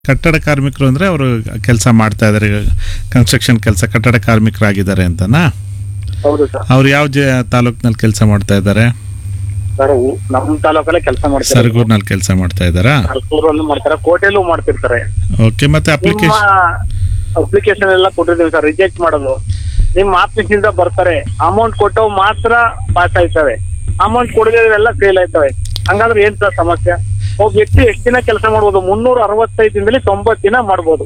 ಕಟ್ಟಡ ಕಾರ್ಮಿಕರು ಅಂದ್ರೆ ಅವರು ಕೆಲಸ ಮಾಡ್ತಾ ಇದ್ದಾರೆ ಕನ್ಸ್ಟ್ರಕ್ಷನ್ ಕೆಲಸ ಕಟ್ಟಡ ಕಾರ್ಮಿಕರಾಗಿದ್ದಾರೆ ಅಂತನಾ ಹೌದು ಸರ್ ಅವ್ರು ಯಾವ ಜ ತಾಲೂಕ್ನಲ್ಲಿ ಕೆಲಸ ಮಾಡ್ತಾ ಇದ್ದಾರೆ ಸರ್ ಉ- ನಮ್ಮ ತಾಲೂಕಲ್ಲೇ ಕೆಲಸ ಮಾಡ್ತಾರೆ ಸರಗೂರ್ನಲ್ಲಿ ಕೆಲಸ ಮಾಡ್ತಾ ಇದ್ದಾರಾ ಸರ್ಕೂರಲ್ಲೂ ಮಾಡ್ತಾರೆ ಕೋಟೆಲ್ಲೂ ಮಾಡ್ತಿರ್ತಾರೆ ಓಕೆ ಮತ್ತೆ ನಿಮ್ಮ ಅಪ್ಲಿಕೇಶನ್ ಅಪ್ಲಿಕೇಶನ್ ಎಲ್ಲ ಕೊಟ್ಟಿದ್ದೀವಿ ಸರ್ ರಿಜೆಕ್ಟ್ ಮಾಡೋದು ನಿಮ್ಮ ಆಫೀಸ್ ಇಂದ ಬರ್ತಾರೆ ಅಮೌಂಟ್ ಕೊಟ್ಟು ಮಾತ್ರ ಪಾಸ್ ಆಯ್ತವೆ ಅಮೌಂಟ್ ಕೊಡದಿಲ್ಲ ಫೇಲ್ ಆಯ್ತವೆ ಹಂಗಾದ್ರೆ ಏನ್ ಸರ್ ಸಮಸ್ಯೆ ಒಬ್ಬ ವ್ಯಕ್ತಿ ಎಷ್ಟು ದಿನ ಕೆಲಸ ಮಾಡ್ಬೋದು ಮುನ್ನೂರ ಅರವತ್ತೈದು ದಿನದಲ್ಲಿ ತೊಂಬತ್ತು ದಿನ ಮಾಡ್ಬೋದು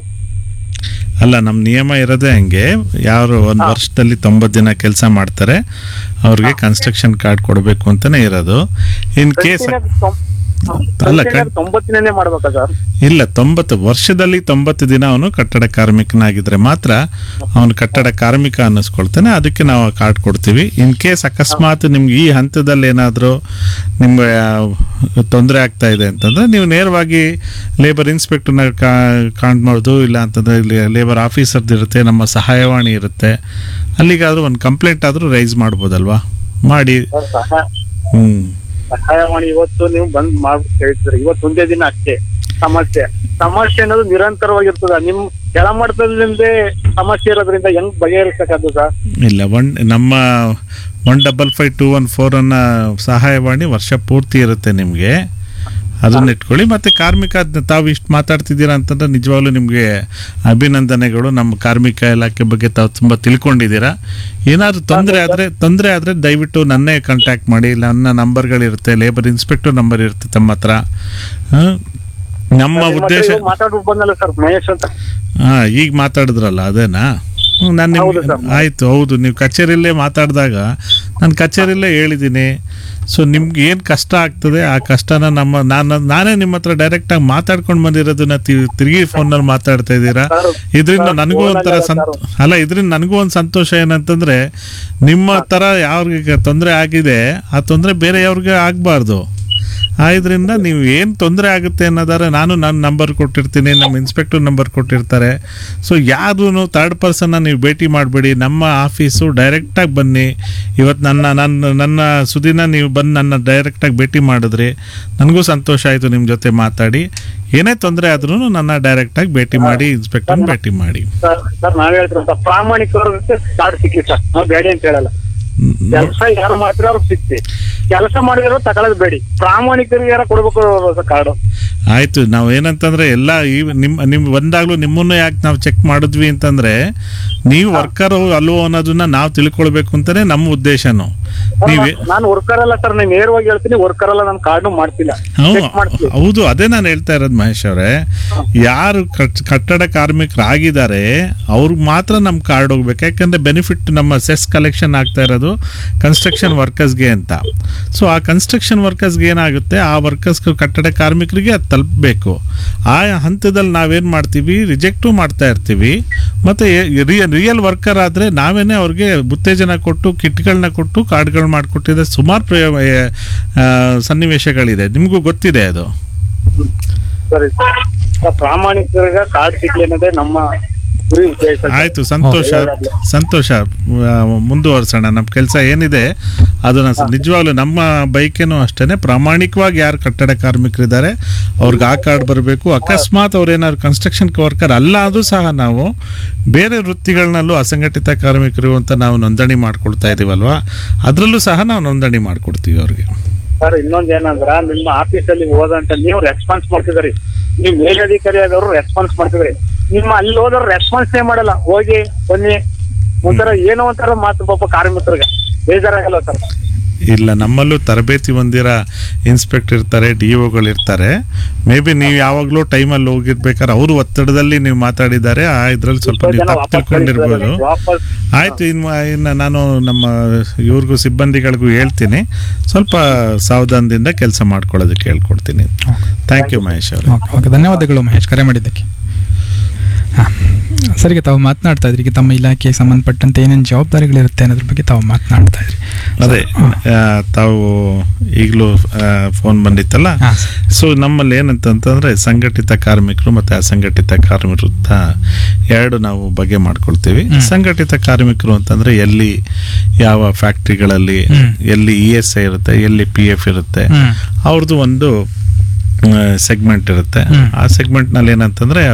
ಅಲ್ಲ ನಮ್ಮ ನಿಯಮ ಇರೋದೇ ಹಂಗೆ ಯಾರು ಒಂದು ಹಾ. ವರ್ಷದಲ್ಲಿ ತೊಂಬತ್ತು ದಿನ ಕೆಲಸ ಮಾಡ್ತಾರೆ ಅವ್ರಿಗೆ ಕನ್ಸ್ಟ್ರಕ್ಷನ್ ಕಾರ್ಡ್ ಕೊಡಬೇಕು ಅಂತಾನೆ ಇರೋದು ಇನ್ ಕೇಸ್ ಕಂಟಿನ್ಯೂ ತೊಂ- ಅಲ್ಲ, ಕಂಟಿನ್ಯೂ ಕಂ- ತೊಂಬತ್ತು ದಿನನೇ ಮಾಡ್ಬೇಕಾ ಸರ್ ಇಲ್ಲ ತೊಂಬತ್ತು ವರ್ಷದಲ್ಲಿ ತೊಂಬತ್ತು ದಿನ ಅವನು ಕಟ್ಟಡ ಕಾರ್ಮಿಕನಾಗಿದ್ರೆ ಮಾತ್ರ ಅವನು ಕಟ್ಟಡ ಕಾರ್ಮಿಕ ಅನ್ನಿಸ್ಕೊಳ್ತಾನೆ ಅದಕ್ಕೆ ನಾವು ಕಾರ್ಡ್ ಕೊಡ್ತೀವಿ ಇನ್ ಕೇಸ್ ಅಕಸ್ಮಾತ್ ನಿಮ್ಗೆ ಈ ಹಂತದಲ್ಲಿ ಏನಾದರೂ ನಿಮ್ಗೆ ತೊಂದರೆ ಆಗ್ತಾ ಇದೆ ಅಂತಂದ್ರೆ ನೀವು ನೇರವಾಗಿ ಲೇಬರ್ ಇನ್ಸ್ಪೆಕ್ಟರ್ನ ಕಾಣ್ಬೋದು ಇಲ್ಲ ಅಂತಂದ್ರೆ ಇಲ್ಲಿ ಲೇಬರ್ ಆಫೀಸರ್ದು ಇರುತ್ತೆ ನಮ್ಮ ಸಹಾಯವಾಣಿ ಇರುತ್ತೆ ಅಲ್ಲಿಗಾದ್ರೂ ಒಂದು ಕಂಪ್ಲೇಂಟ್ ಆದರೂ ರೈಸ್ ಮಾಡ್ಬೋದಲ್ವಾ ಮಾಡಿ ಸರ್, ಸಹಾಯ ಹ್ಞೂ ಸಹಾಯವಾಣಿ ಇವತ್ತು ನೀವು ಬಂದ್ ಮಾಡ್ಬಿಟ್ಟು ಹೇಳ್ತೀರಿ ಇವತ್ತು ಒಂದೇ ದಿನ ಅಷ್ಟೇ ಸಮಸ್ಯೆ ಸಮಸ್ಯೆ ಅನ್ನೋದು ನಿರಂತರವಾಗಿರ್ತದ ನಿಮ್ ಕೆಳಮಟ್ಟದಿಂದ ಸಮಸ್ಯೆ ಇರೋದ್ರಿಂದ ಹೆಂಗ್ ಬಗೆಹರಿಸಕ್ಕಾದ್ದು ಸರ್ ಇಲ್ಲ ಒನ್ ನಮ್ಮ one double five two one four ಅನ್ನ ಸಹಾಯವಾಣಿ ವರ್ಷ ಪೂರ್ತಿ ಇರುತ್ತೆ ನಿಮಗೆ ಅದನ್ನ ಇಟ್ಕೊಳ್ಳಿ ಮತ್ತೆ ಕಾರ್ಮಿಕ ಅದ್ನ ತಾವು ಇಷ್ಟು ಮಾತಾಡ್ತಿದ್ದೀರಾ ಅಂತಂದ್ರೆ ನಿಜವಾಗ್ಲೂ ನಿಮಗೆ ಅಭಿನಂದನೆಗಳು ನಮ್ಮ ಕಾರ್ಮಿಕ ಇಲಾಖೆ ಬಗ್ಗೆ ತಾವು ತುಂಬ ತಿಳ್ಕೊಂಡಿದ್ದೀರಾ ಏನಾದರೂ ತೊಂದರೆ ಆದರೆ ತೊಂದರೆ ಆದರೆ ದಯವಿಟ್ಟು ನನ್ನೇ ಕಾಂಟ್ಯಾಕ್ಟ್ ಮಾಡಿ ನನ್ನ ನಂಬರ್ಗಳಿರುತ್ತೆ ಲೇಬರ್ ಇನ್ಸ್ಪೆಕ್ಟರ್ ನಂಬರ್ ಇರುತ್ತೆ ತಮ್ಮ ಹತ್ರ ಹ? ನಮ್ಮ ಉದ್ದೇಶ ಮಾತಾಡ್ಬಿಟ್ಟು ಬಂದಲ್ಲ ಸರ್ ಮಹೇಶ್ ಅಂತ ಹಾ ಈಗ ಮಾತಾಡಿದ್ರಲ್ಲ ಅದೇನಾ ನಾನು ಹೌದು ನಿಮ್ಗೆ ಸರ್. ಆಯ್ತು ಹೌದು ನೀವು ಕಚೇರಿಯಲ್ಲೇ ಮಾತಾಡಿದಾಗ ನಾನು ಕಚೇರಿಯಲ್ಲೇ ಹೇಳಿದ್ದೀನಿ ಸೊ ನಿಮ್ಗೆ ಏನು ಕಷ್ಟ ಆಗ್ತದೆ ಆ ಕಷ್ಟನ ನಮ್ಮ ನಾನು ನಾನೇ ನಿಮ್ಮ ಹತ್ರ ಡೈರೆಕ್ಟಾಗಿ ಮಾತಾಡ್ಕೊಂಡು ಬಂದಿರೋದನ್ನ ತಿ- ತಿರುಗಿ ಫೋನಲ್ಲಿ ಮಾತಾಡ್ತಾ ಇದ್ದೀರಾ ಸರ್, ಇದರಿಂದ ಸರ್, ನನಗೂ ಒಂಥರ ಫೋನಲ್ಲ ಸಂತ ಸರ್. ಅಲ್ಲ ಇದರಿಂದ ನನಗೂ ಒಂದು ಸಂತೋಷ ಏನಂತಂದ್ರೆ ನಿಮ್ಮ ಥರ ಯಾವ್ರಿಗೆ ತೊಂದರೆ ಆಗಿದೆ ಆ ತೊಂದರೆ ಬೇರೆ ಯಾವ್ರಿಗೆ ಆಗಬಾರ್ದು ಇದರಿಂದ ನೀವು ಏನು ತೊಂದರೆ ಆಗುತ್ತೆ ಅನ್ನೋದಾದ್ರೆ ನಾನು ನನ್ನ ನಂಬರ್ ಕೊಟ್ಟಿರ್ತೀನಿ ನಮ್ಮ ಇನ್ಸ್ಪೆಕ್ಟರ್ ನಂಬರ್ ಕೊಟ್ಟಿರ್ತಾರೆ ಸೊ ಯಾರೂ ಥರ್ಡ್ ಪರ್ಸನ್ನ ನೀವು ಭೇಟಿ ಮಾಡಬೇಡಿ ನಮ್ಮ ಆಫೀಸು ಡೈರೆಕ್ಟಾಗಿ ಬನ್ನಿ ಇವತ್ತು ನನ್ನ ನನ್ನ ನನ್ನ ಸುದಿನ ನೀವು ಬಂದು ನನ್ನ ಡೈರೆಕ್ಟಾಗಿ ಭೇಟಿ ಮಾಡಿದ್ರಿ ನನಗೂ ಸಂತೋಷ ಆಯಿತು ನಿಮ್ಮ ಜೊತೆ ಮಾತಾಡಿ ಏನೇ ತೊಂದರೆ ಆದ್ರೂ ನನ್ನ ಡೈರೆಕ್ಟಾಗಿ ಭೇಟಿ ಮಾಡಿ ಇನ್ಸ್ಪೆಕ್ಟರ್ನ ಭೇಟಿ ಮಾಡಿ ಸರ್ ಸರ್ ನಾವ್ ಹೇಳ್ತೀವಿ ಸರ್ ಪ್ರಾಮಾಣಿಕವ್ರಿಗೆ ಕಾರ್ಡ್ ಸಿಕ್ಲಿ ಸರ್ ನಾವು ಬೇಡ ಅಂತ ಹೇಳಲ್ಲ ನ್- ಕೆಲಸ ಯಾರು ಮಾಡ್ತೀರೋ ಅವ್ರಿಗೆ ಸಿಕ್ತಿ ಕೆಲಸ ಮಾಡಿರೋ ತಗೊಳ್ಳೋದು ಬೇಡಿ ಪ್ರಾಮಾಣಿಕರಿಗೆ ಯಾರ ಕೊಡ್ಬೇಕು ಕಾರ್ಡು ಆಯ್ತು ನಾವು ಏನಂತಂದ್ರೆ ಎಲ್ಲ ಈ ನಿಮ್ಮ ನಿಮ್ ಬಂದಾಗ್ಲೂ ನಿಮ್ಮನ್ನು ಯಾಕೆ ನಾವು ಚೆಕ್ ಮಾಡಿದ್ವಿ ಅಂತಂದ್ರೆ ನೀವು ವರ್ಕರ್ ಅಲ್ವೋ ಅನ್ನೋದನ್ನ ನಾವು ತಿಳ್ಕೊಳ್ಬೇಕು ಅಂತಾನೆ ನಮ್ಮ ಉದ್ದೇಶನು ನೀವೇ ನಾನು ವರ್ಕರ್ ಅಲ್ಲ ಸರ್ ನಾನು ನೇರವಾಗಿ ಹೇಳ್ತೀನಿ ವರ್ಕರ್ ಅಲ್ಲ ನಾನು ಕಾರ್ಡು ಮಾಡ್ತಿಲ್ಲ ಹ್ಞೂ ಚೆಕ್ ಮಾಡ್ತೀನಿ ಹೌದು ಅದೇ ನಾನು ಹೇಳ್ತಾ ಇರೋದು ಮಹೇಶ್ ಅವರೇ ಯಾರು ಕಟ್- ಕಟ್ಟಡ ಕಾರ್ಮಿಕರಾಗಿದ್ದಾರೆ ಅವ್ರಿಗೆ ಮಾತ್ರ ನಮ್ಮ ಕಾರ್ಡ್ ಹೋಗ್ಬೇಕು ಯಾಕಂದ್ರೆ ಬೆನಿಫಿಟ್ ನಮ್ಮ ಸೆಸ್ ಕಲೆಕ್ಷನ್ ಆಗ್ತಾ ಇರೋದು ಕನ್ಸ್ಟ್ರಕ್ಷನ್ ವರ್ಕರ್ಸ್ಗೆ ಅಂತ ಸೊ ಆ ಕನ್ಸ್ಟ್ರಕ್ಷನ್ ವರ್ಕರ್ಸ್ಗೆ ಏನಾಗುತ್ತೆ ಆ ವರ್ಕರ್ಸ್ ಕಟ್ಟಡ ಕಾರ್ಮಿಕರಿಗೆ ಅದು ತಲುಪಬೇಕು ಆ ಹಂತದಲ್ಲಿ ನಾವೇನು ಮಾಡ್ತೀವಿ ರಿಜೆಕ್ಟು ಮಾಡ್ತಾ ಇರ್ತೀವಿ ಮತ್ತು ರಿಯಲ್ ವರ್ಕರ್ ಆದರೆ ನಾವೇನೇ ಅವ್ರಿಗೆ ಉತ್ತೇಜನ ಕೊಟ್ಟು ಕಿಟ್ಗಳನ್ನ ಕೊಟ್ಟು ಕಾರ್ಡ್ಗಳು ಮಾಡಿಕೊಟ್ಟಿದ್ದೆ ಸುಮಾರು ಪ್ರಯೋ ಆ, ಸನ್ನಿವೇಶಗಳಿದೆ ನಿಮಗೂ ಗೊತ್ತಿದೆ ಅದು ಸರಿ ಸರ್ ಸರ್, ಪ್ರಾಮಾಣಿಕರಿಗೆ ಕಾರ್ಡ್ ಸಿಗ್ಲಿ ಅನ್ನೋದೇ ನಮ್ಮ ಗುರಿ ಉದ್ದೇಶ ಸರ್. ಆಯ್ತು ಸಂತೋಷ ಸಂತೋಷ ಆ, ಮುಂದುವರ್ಸೋಣ ನಮ್ಮ ಕೆಲಸ ಏನಿದೆ ಅದನ್ನ ಸ- ನಿಜವಾಗ್ಲೂ ನಮ್ಮ ಬೈಕೇನು ಅಷ್ಟೇನೆ ಪ್ರಾಮಾಣಿಕವಾಗಿ ಯಾರು ಕಟ್ಟಡ ಕಾರ್ಮಿಕರಿದ್ದಾರೆ ಅವ್ರಿಗೆ ಆ ಕಾರ್ಡ್ ಬರಬೇಕು ಅಕಸ್ಮಾತ್ ಅವ್ರು ಏನಾದ್ರು ಕನ್ಸ್ಟ್ರಕ್ಷನ್ ವರ್ಕರ್ ಅಲ್ಲ ಆದ್ರೂ ಸಹ ನಾವು ಬೇರೆ ವೃತ್ತಿಗಳನ್ನಲ್ಲೂ ಅಸಂಘಟಿತ ಕಾರ್ಮಿಕರು ಅಂತ ನಾವು ನೋಂದಣಿ ಮಾಡ್ಕೊಳ್ತಾ ಇದೀವಲ್ವಾ ಅದರಲ್ಲೂ ಸಹ ನಾವು ನೋಂದಣಿ ಮಾಡ್ಕೊಡ್ತೀವಿ ಅವ್ರಿಗೆ ಸರ್ ಇನ್ನೊಂದ್ ಏನಂದ್ರ ನಿಮ್ಮ ಆಫೀಸಲ್ಲಿ ಹೋದಂತ ನೀವು ರೆಸ್ಪಾನ್ಸ್ ಮಾಡ್ತಿದ್ರಿ ನೀವು ಮೇಲಧಿಕಾರಿ ಆದವರು ರೆಸ್ಪಾನ್ಸ್ ಮಾಡ್ತಿದ್ರಿ ನಿಮ್ಮ ಅಲ್ಲಿ ಹೋದವ್ರು ರೆಸ್ಪಾನ್ಸೇ ಮಾಡಲ್ಲ ಹೋಗಿ ಬನ್ನಿ ಒಂಥರ ಏನೋ ಒಂಥರ ಮಾತು ಪಾಪ ಕಾರ್ಮಿಕರಿಗೆ ಬೇಜಾರಾಗಲ್ಲ ಸರ್ ಇಲ್ಲ ನಮ್ಮಲ್ಲೂ ತರಬೇತಿ ಹೊಂದಿರ ಇನ್ಸ್ಪೆಕ್ಟರ್ ಇರ್ತಾರೆ ಡಿ ಒಗಳು ಇರ್ತಾರೆ ಮೇ ಬಿ ನೀವು ಯಾವಾಗಲೂ ಟೈಮಲ್ಲಿ ಹೋಗಿರ್ಬೇಕಾದ್ರೆ ಅವರು ಒತ್ತಡದಲ್ಲಿ ನೀವು ಮಾತಾಡಿದ್ದಾರೆ ಆ ಇದ್ರಲ್ಲಿ ಸ್ವಲ್ಪ ಎಷ್ಟೋ ನೀವು ಜನ ತಪ್ಪು ವಾಪಸ್ ತಿಳ್ಕೊಂಡಿರ್ಬೋದು ಕಳಿಸ್ತಾರೆ. ವಾಪಸ್ ಆಯ್ತು ಇನ್ನು ಇನ್ನು ನಾನು ನಮ್ಮ ಇವ್ರಿಗೂ ಸಿಬ್ಬಂದಿಗಳಿಗೂ ಹೇಳ್ತೀನಿ ಸ್ವಲ್ಪ ಸಾವಧಾನದಿಂದ ಕೆಲಸ ಮಾಡ್ಕೊಳ್ಳೋದಕ್ಕೆ ಹೇಳ್ಕೊಡ್ತೀನಿ ಥ್ಯಾಂಕ್ ಯು ಮಹೇಶ್ ಅವರು ಓಕೆ ಓಕೆ ಧನ್ಯವಾದಗಳು ಮಹೇಶ್ ಕರೆ ಮಾಡಿದ್ದಕ್ಕೆ ಹಾಂ ಸರಿಗೆ ತಾವು ಮಾತನಾಡ್ತಾ ಇದ್ರಿ ಈಗ ತಮ್ಮ ಇಲಾಖೆಗೆ ಸಂಬಂಧಪಟ್ಟಂತೆ ಏನೇನು ಜವಾಬ್ದಾರಿಗಳಿರುತ್ತೆ ಅನ್ನೋದ್ರ ಬಗ್ಗೆ ತಾವು ಮಾತನಾಡ್ತಾ ಇದ್ರಿ ಅದೇ ಆ, ತಾವು ಈಗಲೂ ಫೋನ್ ಬಂದಿತ್ತಲ್ಲ ಹಾಂ ಸೊ ನಮ್ಮಲ್ಲಿ ಏನಂತಂತಂದ್ರೆ ಸಂಘಟಿತ ಕಾರ್ಮಿಕರು ಮತ್ತೆ ಅಸಂಘಟಿತ ಕಾರ್ಮಿಕರು ಅಂತ ಎರಡು ನಾವು ಬಗೆ ಮಾಡ್ಕೊಳ್ತೀವಿ ಹ್ಮ್. ಸಂಘಟಿತ ಕಾರ್ಮಿಕರು ಅಂತಂದ್ರೆ ಎಲ್ಲಿ ಯಾವ ಫ್ಯಾಕ್ಟ್ರಿಗಳಲ್ಲಿ ಹ್ಮ್. ಎಲ್ಲಿ ಇ ಎಸ್ ಐ ಇರುತ್ತೆ ಎಲ್ಲಿ ಪಿ ಎಫ್ ಇರುತ್ತೆ ಹ್ಮ್. ಅವ್ರದ್ದು ಒಂದು ಸೆಗ್ಮೆಂಟ್ ಇರುತ್ತೆ ಹ್ಮ್. ಆ ಸೆಗ್ಮೆಂಟ್ ನಲ್ಲಿ ಏನಂತಂದ್ರೆ